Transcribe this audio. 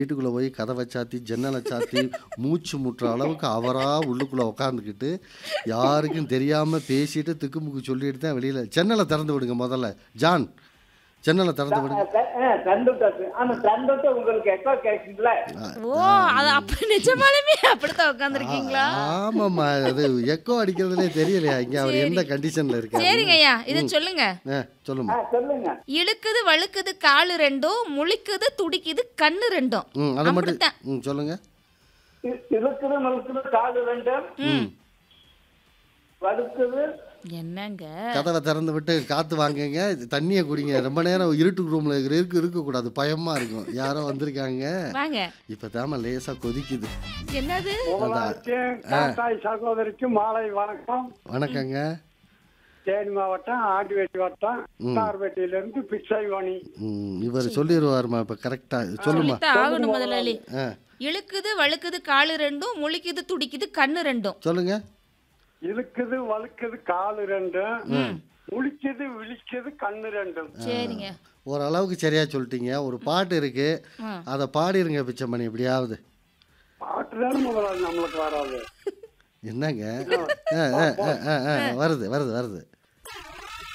வீட்டுக்குள்ள போய் கதவை சாத்தி ஜன்னலை சாத்தி மூச்சு முட்டுற அளவுக்கு அவரா உள்ளுக்குள்ள உட்காந்துக்கிட்டு யாருக்கும் தெரியாம பேசிட்டு திக்குமுக்கு சொல்லிட்டு தான் வெளியில ஜன்னலை திறந்து விடுங்க முதல்ல ஜான் ஜன்னலை திறந்து விடுங்க தந்துட்டாச்சு ஆனா தந்துட்டு உங்களுக்கு எக்கோ கேட்குங்களா ஓ அது அப்ப நிஜமாலுமே அப்படித்தான் உட்காந்துருக்கீங்களா ஆமாம்மா அது எக்கோ அடிக்கிறதுலே தெரியலையா இங்க அவர் எந்த கண்டிஷன்ல இருக்காரு சரிங்க ஐயா இத சொல்லுங்க ஆ, சொல்லுமா சொல்லுங்க இழுக்குது வழுக்குது காலு ரெண்டும் முழிக்குது துடிக்குது கண்ணு ரெண்டும் ம் அதை மட்டும் அப்படித்தான். ம் சொல்லுங்க இ- இழுக்குது மழுக்குது காது ரெண்டும் வடுக்குது என்னங்க கதவை திறந்து விட்டு காத்து வாங்குங்க இது தண்ணியை குடிங்க ரொம்ப நேரம் இருட்டு ரூம்ல இருக்கு இருக்கக்கூடாது பயமா இருக்கும் யாரோ வந்திருக்காங்க வாங்க இப்பதாம லேசா கொதிக்குது என்னது முதலாளிக்கும் காக்காய் சகோதரிக்கும் மாலை வணக்கம் வணக்கங்க தேனி மாவட்டம் ஆண்டிவேட்டி வட்டம் சார்பேட்டையில இருந்து பிச்சைவாணி ம், இவர் சொல்லிடுவாருமா இப்ப கரெக்டா சொல்லுமா சொல்லித்தான் ஆகணும் முதலாளி ஆ இழுக்குது வழுக்குது காலு ரெண்டும் முழிக்குது துடிக்குது கண்ணு ரெண்டும் சொல்லுங்க இழுக்குது வழுக்குது காலு ரெண்டும் முழிக்குது விழிக்குது கண்ணு ரெண்டும் சரிங்க ஓரளவுக்கு சரியா சொல்லிட்டீங்க ஒரு பாட்டு இருக்கு ஆ. அதை பாடிருங்க பிச்சைமணி எப்படியாவது பாட்டுதான் முதலாளி நம்மளுக்கு வராது என்னங்க ஆ, ஆ, ஆ, ஆ, ஆ, வருது வருது வருது